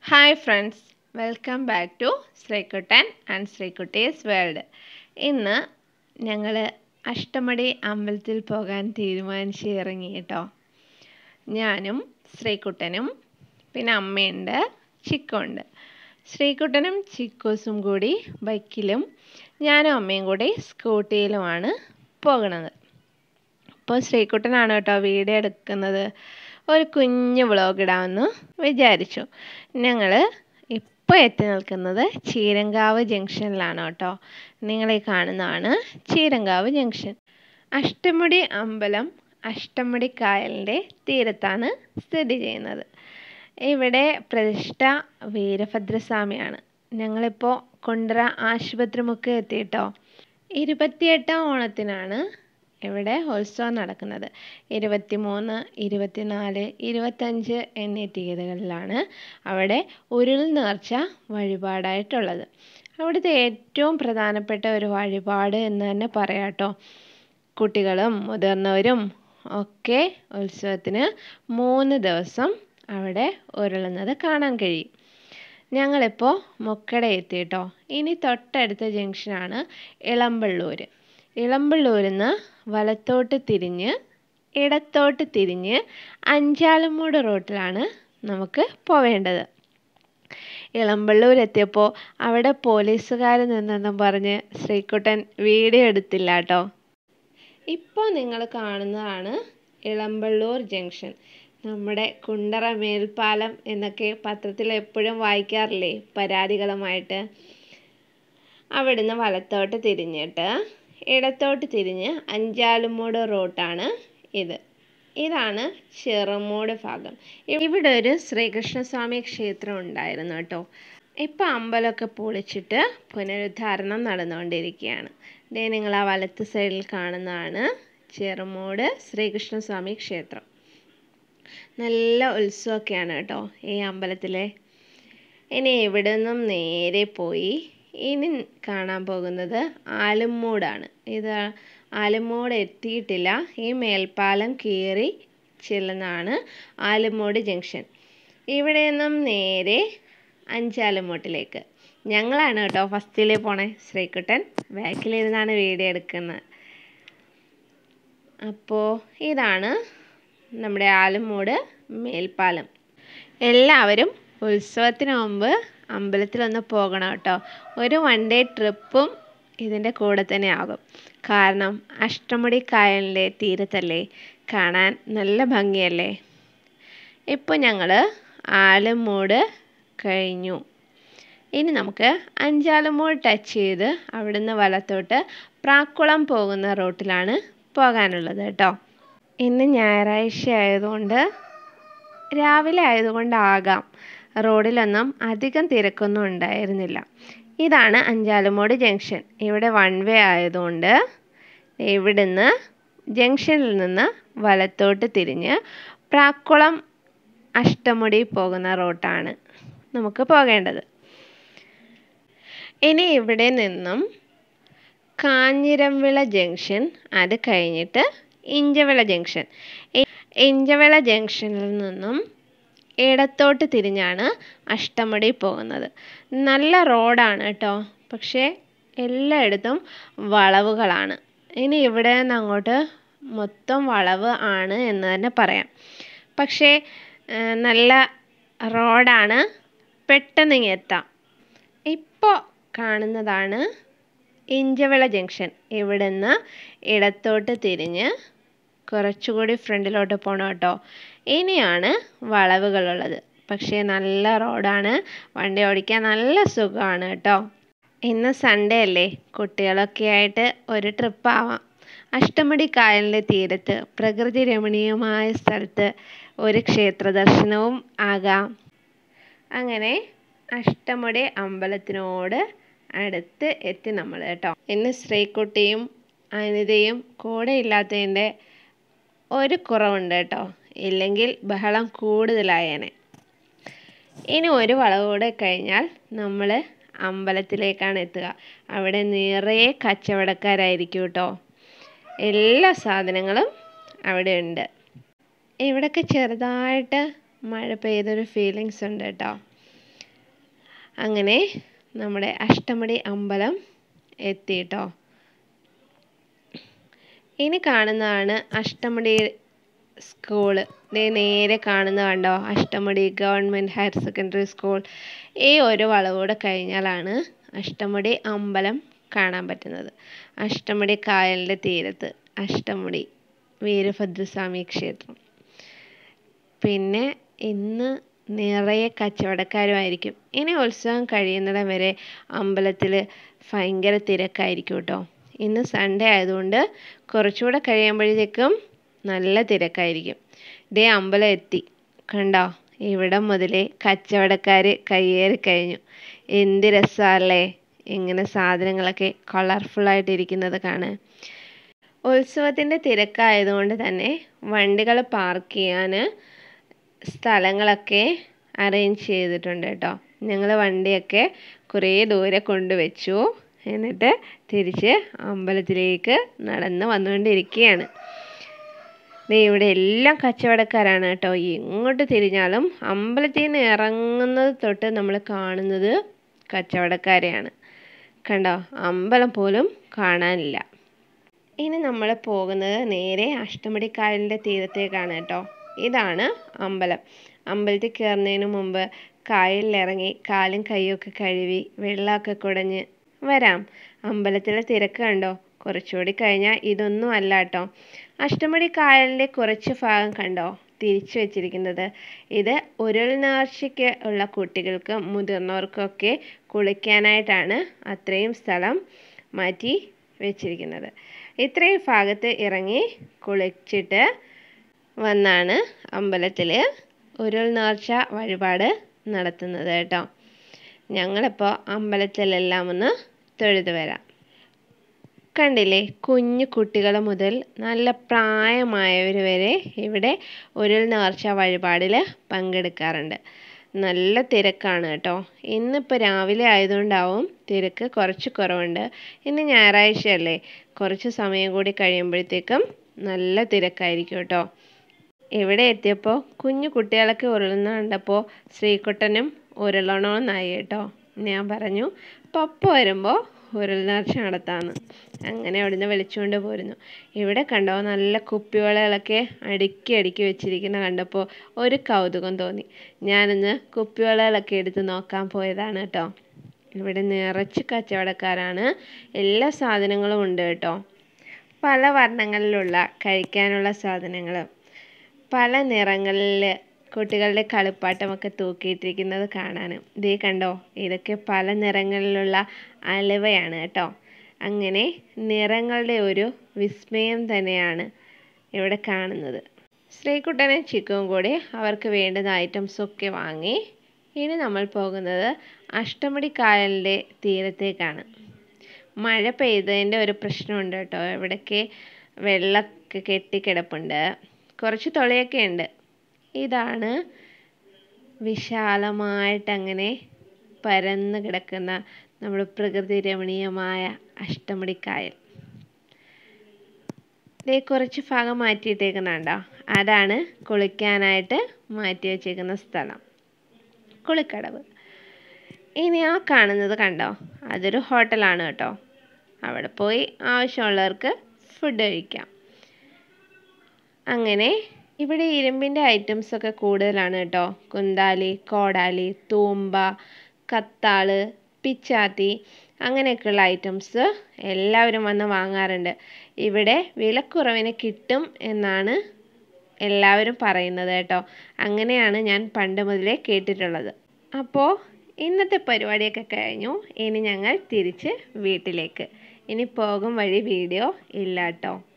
hi friends welcome back to Sreekuttan and Sreekutties world ഇന്ന് ഞങ്ങൾ അഷ്ടമടി അമ്പലത്തിൽ പോകാൻ തീരുമാനിച്ച് ഇറങ്ങി കേട്ടോ ഞാനും ശ്രീകുട്ടനും പിന്നെ അമ്മയുണ്ട് ചിക്കുണ്ട് ശ്രീകുട്ടനും ചിക്കൂസും കൂടി ബൈക്കിലും ഞാനും അമ്മയും കൂടി സ്കൂട്ടിയിലുമാണ് പോകുന്നത് അപ്പോൾ ശ്രീകുട്ടനാണ് കേട്ടോ വീഡിയോ എടുക്കുന്നത് ഒരു കുഞ്ഞു വ്ളോഗ് ഇടാമെന്ന് വിചാരിച്ചു ഞങ്ങൾ ഇപ്പോൾ എത്തി നിൽക്കുന്നത് ചീരങ്കാവ് ജംഗ്ഷനിലാണ് കേട്ടോ നിങ്ങളീ കാണുന്നതാണ് ചീരങ്കാവ് ജംഗ്ഷൻ അഷ്ടമുടി അമ്പലം അഷ്ടമുടി കായലിൻ്റെ തീരത്താണ് സ്ഥിതി ചെയ്യുന്നത് ഇവിടെ പ്രതിഷ്ഠ വീരഭദ്രസ്വാമിയാണ് ഞങ്ങളിപ്പോൾ കുണ്ടറ ആശുപത്രി മുക്ക് എത്തിയിട്ടോ ഇരുപത്തിയെട്ടാം ഓണത്തിനാണ് ഇവിടെ ഉത്സവം നടക്കുന്നത് ഇരുപത്തിമൂന്ന് ഇരുപത്തിനാല് ഇരുപത്തഞ്ച് എന്നീ തീയതികളിലാണ് അവിടെ ഉരുൾ നേർച്ച വഴിപാടായിട്ടുള്ളത് അവിടുത്തെ ഏറ്റവും പ്രധാനപ്പെട്ട ഒരു വഴിപാട് എന്ന് തന്നെ പറയാട്ടോ കുട്ടികളും മുതിർന്നവരും ഒക്കെ ഉത്സവത്തിന് മൂന്ന് ദിവസം അവിടെ ഉരുളുന്നത് കാണാൻ കഴിയും ഞങ്ങളിപ്പോൾ മുക്കട എത്തിയിട്ടോ ഇനി തൊട്ടടുത്ത ജംഗ്ഷനാണ് ഇളമ്പള്ളൂർ ഇളമ്പള്ളൂരിൽ നിന്ന് വലത്തോട്ട് തിരിഞ്ഞ് ഇടത്തോട്ട് തിരിഞ്ഞ് അഞ്ചാലമ്മൂട് റോട്ടിലാണ് നമുക്ക് പോവേണ്ടത് ഇളമ്പള്ളൂർ എത്തിയപ്പോൾ അവിടെ പോലീസുകാർ നിന്നെന്നും പറഞ്ഞ് ശ്രീകുട്ടൻ വീഡിയോ എടുത്തില്ല കേട്ടോ ഇപ്പോൾ നിങ്ങൾ കാണുന്നതാണ് ഇളമ്പള്ളൂർ ജംഗ്ഷൻ നമ്മുടെ കുണ്ടറ മേൽപ്പാലം എന്നൊക്കെ പത്രത്തിൽ എപ്പോഴും വായിക്കാറില്ലേ പരാതികളുമായിട്ട് അവിടുന്ന് വലത്തോട്ട് തിരിഞ്ഞിട്ട് ഇടത്തോട്ട് തിരിഞ്ഞ് അഞ്ചാലുമൂട് റൂട്ടാണ് ഇത് ഇതാണ് ചെറുമൂട് ഭാഗം ഇവിടെ ഒരു ശ്രീകൃഷ്ണസ്വാമി ക്ഷേത്രം ഉണ്ടായിരുന്നു കേട്ടോ ഇപ്പോൾ അമ്പലമൊക്കെ പൊളിച്ചിട്ട് പുനരുദ്ധാരണം നടന്നുകൊണ്ടിരിക്കുകയാണ് ഇതേ നിങ്ങൾ ആ വലത്ത് സൈഡിൽ കാണുന്നതാണ് ചെറുമൂട് ശ്രീകൃഷ്ണസ്വാമി ക്ഷേത്രം നല്ല ഉത്സവമൊക്കെയാണ് കേട്ടോ ഈ അമ്പലത്തിലെ ഇനി ഇവിടെ നിന്നും നേരെ പോയി ഇനി കാണാൻ പോകുന്നത് ആലുമ്മൂടാണ് ഇത് ആലുമ്മൂട് എത്തിയിട്ടില്ല ഈ മേൽപ്പാലം കയറി ചെല്ലുന്നതാണ് ആലുമ്മൂട് ജംഗ്ഷൻ ഇവിടെ നിന്നും നേരെ അഞ്ചാലുമൂട്ടിലേക്ക് ഞങ്ങളാണ് കേട്ടോ ഫസ്റ്റിൽ പോണേ ശ്രീകുട്ടൻ ബാക്കിലിരുന്നാണ് വീഡിയോ എടുക്കുന്നത് അപ്പോൾ ഇതാണ് നമ്മുടെ ആലുമൂട് മേൽപ്പാലം എല്ലാവരും ഉത്സവത്തിന് മുമ്പ് അമ്പലത്തിലൊന്ന് പോകണം കേട്ടോ ഒരു വൺ ഡേ ട്രിപ്പും ഇതിൻ്റെ കൂടെ തന്നെ ആകും കാരണം അഷ്ടമുടി കായലിൻ്റെ തീരത്തല്ലേ കാണാൻ നല്ല ഭംഗിയല്ലേ ഇപ്പോൾ ഞങ്ങൾ ആലമൂട് കഴിഞ്ഞു ഇനി നമുക്ക് അഞ്ചാലമൂട് ടച്ച് ചെയ്ത് അവിടുന്ന് വലത്തോട്ട് പ്രാക്കുളം പോകുന്ന റൂട്ടിലാണ് പോകാനുള്ളത് കേട്ടോ ഇന്ന് ഞായറാഴ്ച ആയതുകൊണ്ട് രാവിലെ ആയതുകൊണ്ടാകാം റോഡിലൊന്നും അധികം തിരക്കൊന്നും ഉണ്ടായിരുന്നില്ല ഇതാണ് അഞ്ചാലുമൂട് ജംഗ്ഷൻ ഇവിടെ വൺ വേ ആയതുകൊണ്ട് ഇവിടുന്ന് ജംഗ്ഷനിൽ നിന്ന് വലത്തോട്ട് തിരിഞ്ഞ് പ്രാക്കുളം അഷ്ടമുടി പോകുന്ന റോട്ടാണ് നമുക്ക് പോകേണ്ടത് ഇനി ഇവിടെ നിന്നും കാഞ്ഞിരംവിള ജംഗ്ഷൻ അത് കഴിഞ്ഞിട്ട് ഇഞ്ചവിള ജംഗ്ഷൻ ഇഞ്ചവിള ജംഗ്ഷനിൽ നിന്നും ഇടത്തോട്ട് തിരിഞ്ഞാണ് അഷ്ടമുടി പോകുന്നത് നല്ല റോഡാണ് കേട്ടോ പക്ഷേ എല്ലായിടത്തും വളവുകളാണ് ഇനി ഇവിടെ നിന്ന് അങ്ങോട്ട് മൊത്തം വളവ് ആണ് എന്ന് തന്നെ പറയാം പക്ഷേ നല്ല റോഡാണ് പെട്ടെന്ന് ഇങ്ങ് എത്താം ഇപ്പോൾ കാണുന്നതാണ് ഇഞ്ചവിള ജംഗ്ഷൻ ഇവിടെ നിന്ന് ഇടത്തോട്ട് തിരിഞ്ഞ് കുറച്ചുകൂടി ഫ്രണ്ടിലോട്ട് പോകണം കേട്ടോ ഇനിയാണ് വളവുകളുള്ളത് പക്ഷേ നല്ല റോഡാണ് വണ്ടി ഓടിക്കാൻ നല്ല സുഖമാണ് കേട്ടോ ഇന്ന് സൺഡേ അല്ലേ കുട്ടികളൊക്കെ ആയിട്ട് ഒരു ട്രിപ്പ് ആവാം അഷ്ടമുടി കായലിൻ്റെ തീരത്ത് പ്രകൃതി രമണീയമായ സ്ഥലത്ത് ഒരു ക്ഷേത്ര ദർശനവും ആകാം അങ്ങനെ അഷ്ടമുടി അമ്പലത്തിനോട് അടുത്ത് എത്തി നമ്മൾ കേട്ടോ ഇന്ന് ശ്രീകുട്ടിയും അനിതയും കൂടെ ഇല്ലാത്തതിൻ്റെ ഒരു കുറവുണ്ട് കേട്ടോ ഇല്ലെങ്കിൽ ബഹളം കൂടുതലായേനെ ഇനി ഒരു വളവ് കൂടെ കഴിഞ്ഞാൽ നമ്മൾ അമ്പലത്തിലേക്കാണ് എത്തുക അവിടെ നിറയെ കച്ചവടക്കാരായിരിക്കും കേട്ടോ എല്ലാ സാധനങ്ങളും അവിടെ ഉണ്ട് ഇവിടെയൊക്കെ ചെറുതായിട്ട് മഴ പെയ്തൊരു ഫീലിങ്സ് ഉണ്ട് കേട്ടോ അങ്ങനെ നമ്മുടെ അഷ്ടമുടി അമ്പലം എത്തിട്ടോ ഇനി കാണുന്നതാണ് അഷ്ടമുടി സ്കൂള് ദേ നേരെ കാണുന്ന കണ്ടോ Ashtamudi government higher secondary school ഈ ഒരു വളവൂടെ കഴിഞ്ഞാലാണ് അഷ്ടമുടി അമ്പലം കാണാൻ പറ്റുന്നത് അഷ്ടമുടി കായലിൻ്റെ തീരത്ത് അഷ്ടമുടി വീരഭദ്രസ്വാമി ക്ഷേത്രം പിന്നെ ഇന്ന് നിറയെ കച്ചവടക്കാരുമായിരിക്കും ഇനി ഉത്സവം കഴിയുന്നിടം വരെ അമ്പലത്തിൽ ഭയങ്കര തിരക്കായിരിക്കും കേട്ടോ ഇന്ന് സൺഡേ ആയതുകൊണ്ട് കുറച്ചുകൂടെ കഴിയുമ്പോഴത്തേക്കും നല്ല തിരക്കായിരിക്കും ഇതേ അമ്പലം എത്തി കണ്ടോ ഇവിടെ മുതലേ കച്ചവടക്കാർ കയ്യേറി കഴിഞ്ഞു എന്ത് രസമല്ലേ ഇങ്ങനെ സാധനങ്ങളൊക്കെ കളർഫുള്ളായിട്ടിരിക്കുന്നത് കാണാൻ ഉത്സവത്തിൻ്റെ തിരക്കായതുകൊണ്ട് തന്നെ വണ്ടികൾ പാർക്ക് ചെയ്യാൻ സ്ഥലങ്ങളൊക്കെ അറേഞ്ച് ചെയ്തിട്ടുണ്ട് കേട്ടോ ഞങ്ങൾ വണ്ടിയൊക്കെ കുറേ ദൂരെ കൊണ്ടുവച്ചു എന്നിട്ട് തിരിച്ച് അമ്പലത്തിലേക്ക് നടന്ന് വന്നുകൊണ്ടിരിക്കുകയാണ് ദേ ഇവിടെ എല്ലാം കച്ചവടക്കാരാണ് കേട്ടോ എങ്ങോട്ട് തിരിഞ്ഞാലും അമ്പലത്തിൽ നിന്ന് ഇറങ്ങുന്നത് തൊട്ട് നമ്മൾ കാണുന്നത് കച്ചവടക്കാരെയാണ് കണ്ടോ അമ്പലം പോലും കാണാനില്ല ഇനി നമ്മൾ പോകുന്നത് നേരെ അഷ്ടമുടിക്കായലിൻ്റെ തീരത്തേക്കാണ് കേട്ടോ ഇതാണ് അമ്പലം അമ്പലത്തിൽ കയറുന്നതിന് മുമ്പ് കായലിലിറങ്ങി കാലും കൈയൊക്കെ കഴുകി വെള്ളമൊക്കെ കുടഞ്ഞ് വരാം അമ്പലത്തിലെ തിരക്ക് കണ്ടോ കുറച്ചുകൂടി കഴിഞ്ഞാൽ ഇതൊന്നും അല്ല കേട്ടോ അഷ്ടമുടി കായലിൻ്റെ കുറച്ച് ഭാഗം കണ്ടോ തിരിച്ചു വെച്ചിരിക്കുന്നത് ഇത് ഉരുൾ നേർച്ചയ്ക്ക് ഉള്ള കുട്ടികൾക്കും മുതിർന്നവർക്കൊക്കെ കുളിക്കാനായിട്ടാണ് അത്രയും സ്ഥലം മാറ്റി വെച്ചിരിക്കുന്നത് ഇത്രയും ഭാഗത്ത് ഇറങ്ങി കുളിച്ചിട്ട് വന്നാണ് അമ്പലത്തിൽ ഉരുൾ നേർച്ച വഴിപാട് നടത്തുന്നത് കേട്ടോ ഞങ്ങളിപ്പോൾ അമ്പലത്തിലെല്ലാം ഒന്ന് തൊഴുതു വരാം കണ്ടില്ലേ കുഞ്ഞു കുട്ടികൾ മുതൽ നല്ല പ്രായമായവർ വരെ ഇവിടെ ഉരുൾ നേർച്ച വഴിപാടിൽ പങ്കെടുക്കാറുണ്ട് നല്ല തിരക്കാണ് കേട്ടോ ഇന്നിപ്പോൾ രാവിലെ ആയതുകൊണ്ടാവും തിരക്ക് കുറച്ച് കുറവുണ്ട് ഇന്ന് ഞായറാഴ്ചയല്ലേ കുറച്ച് സമയം കൂടി കഴിയുമ്പോഴത്തേക്കും നല്ല തിരക്കായിരിക്കും കേട്ടോ ഇവിടെ എത്തിയപ്പോൾ കുഞ്ഞു കുട്ടികളൊക്കെ ഉരുളുന്ന കണ്ടപ്പോൾ ശ്രീകുട്ടനും ഉരുളണമെന്നായി കേട്ടോ ഞാൻ പറഞ്ഞു പപ്പ വരുമ്പോൾ ഉരുൾ നേർച്ച നടത്താമെന്ന് അങ്ങനെ അവിടുന്ന് വിളിച്ചുകൊണ്ട് പോരുന്നു ഇവിടെ കണ്ടോ നല്ല കുപ്പിവളകളൊക്കെ അടുക്കി അടുക്കി വെച്ചിരിക്കുന്ന കണ്ടപ്പോൾ ഒരു കൗതുകം തോന്നി ഞാനിന്ന് കുപ്പിവളകളൊക്കെ എടുത്ത് നോക്കാൻ പോയതാണ് കേട്ടോ ഇവിടെ നിറച്ച് കച്ചവടക്കാരാണ് എല്ലാ സാധനങ്ങളും ഉണ്ട് കേട്ടോ പല വർണ്ണങ്ങളിലുള്ള കഴിക്കാനുള്ള സാധനങ്ങൾ പല നിറങ്ങളിൽ കുട്ടികളുടെ കളിപ്പാട്ടമൊക്കെ തൂക്കിയിട്ടിരിക്കുന്നത് കാണാനും ഇതേ കണ്ടോ ഇതൊക്കെ പല നിറങ്ങളിലുള്ള അലുവയാണ് കേട്ടോ അങ്ങനെ നിറങ്ങളുടെ ഒരു വിസ്മയം തന്നെയാണ് ഇവിടെ കാണുന്നത് ശ്രീകുട്ടനും ചിക്കുവും കൂടി അവർക്ക് വേണ്ടുന്ന ഐറ്റംസ് ഒക്കെ വാങ്ങി ഇനി നമ്മൾ പോകുന്നത് അഷ്ടമുടി കായലിൻ്റെ തീരത്തേക്കാണ് മഴ പെയ്തതിൻ്റെ ഒരു പ്രശ്നമുണ്ട് കേട്ടോ ഇവിടേക്ക് വെള്ളമൊക്കെ കെട്ടിക്കിടപ്പുണ്ട് കുറച്ച് തുളയൊക്കെ ഉണ്ട് ഇതാണ് വിശാലമായിട്ടങ്ങനെ പരന്ന് കിടക്കുന്ന നമ്മുടെ പ്രകൃതി രമണീയമായ അഷ്ടമുടിക്കായൽ ദേ കുറച്ച് ഭാഗം മാറ്റിയിട്ടേക്കുന്നുണ്ടോ അതാണ് കുളിക്കാനായിട്ട് മാറ്റി വെച്ചേക്കുന്ന സ്ഥലം കുളിക്കടവ് ഇനി ആ കാണുന്നത് കണ്ടോ അതൊരു ഹോട്ടലാണ് കേട്ടോ അവിടെ പോയി ആവശ്യമുള്ളവർക്ക് ഫുഡ് കഴിക്കാം അങ്ങനെ ഇവിടെ ഇരുമ്പിൻ്റെ ഐറ്റംസ് ഒക്കെ കൂടുതലാണ് കേട്ടോ കുന്താലി കോടാലി തൂമ്പ കത്താള് പിച്ചാത്തി അങ്ങനെയൊക്കെയുള്ള ഐറ്റംസ് എല്ലാവരും വന്ന് വാങ്ങാറുണ്ട് ഇവിടെ വിലക്കുറവിന് കിട്ടും എന്നാണ് എല്ലാവരും പറയുന്നത് കേട്ടോ അങ്ങനെയാണ് ഞാൻ പണ്ട് മുതലേ കേട്ടിട്ടുള്ളത് അപ്പോൾ ഇന്നത്തെ പരിപാടിയൊക്കെ കഴിഞ്ഞു ഇനി ഞങ്ങൾ തിരിച്ച് വീട്ടിലേക്ക് ഇനി പോകും വഴി വീഡിയോ ഇല്ല കേട്ടോ